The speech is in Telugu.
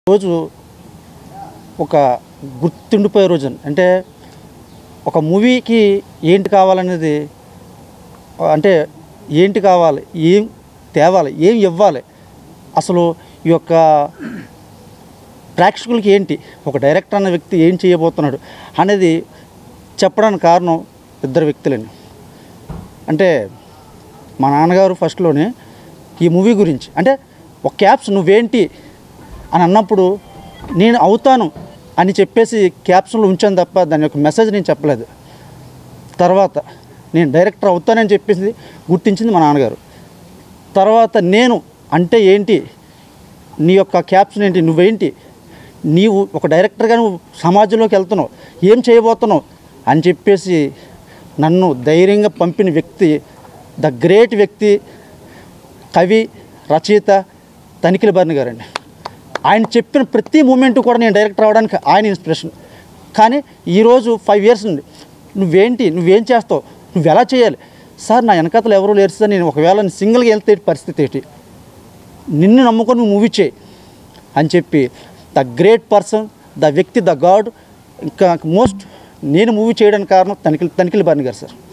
రోజు ఒక గుర్తుండిపోయే రోజు అంటే ఒక మూవీకి ఏంటి కావాలనేది అంటే ఏంటి కావాలి ఏం తేవాలి ఏం ఇవ్వాలి అసలు ఈ యొక్క ప్రేక్షకులకి ఏంటి ఒక డైరెక్టర్ అన్న వ్యక్తి ఏం చేయబోతున్నాడు అనేది చెప్పడానికి కారణం ఇద్దరు వ్యక్తులండి అంటే మా నాన్నగారు ఫస్ట్లోనే ఈ మూవీ గురించి అంటే ఒక క్యాప్స్ నువ్వేంటి అని అన్నప్పుడు నేను అవుతాను అని చెప్పేసి క్యాప్షన్లో ఉంచాను తప్ప దాని యొక్క మెసేజ్ నేను చెప్పలేదు తర్వాత నేను డైరెక్టర్ అవుతానని చెప్పేసి గుర్తించింది మా నాన్నగారు తర్వాత నేను అంటే ఏంటి నీ యొక్క క్యాప్షన్ ఏంటి నువ్వేంటి నీవు ఒక డైరెక్టర్గా నువ్వు సమాజంలోకి వెళ్తున్నావు ఏం చేయబోతున్నావు అని చెప్పేసి నన్ను ధైర్యంగా పంపిన వ్యక్తి ద గ్రేట్ వ్యక్తి కవి రచయిత తనిఖీల భరణి గారండి ఆయన చెప్పిన ప్రతి మూమెంట్ కూడా నేను డైరెక్టర్ అవ్వడానికి ఆయన ఇన్స్పిరేషన్ కానీ ఈరోజు ఫైవ్ ఇయర్స్ నుండి నువ్వేంటి నువ్వేం చేస్తావు నువ్వు ఎలా చేయాలి సార్ నా వెనకతలు ఎవరు లేరు సార్ నేను ఒకవేళ నేను సింగిల్గా వెళ్తే పరిస్థితి ఏంటి నిన్ను నమ్ముకొని నువ్వు మూవీ చేయి అని చెప్పి ద గ్రేట్ పర్సన్ ద వ్యక్తి ద గాడ్ ఇంకా మోస్ట్ నేను మూవీ చేయడానికి కారణం తనిఖీలు తనిఖీలు భరణి గారు సార్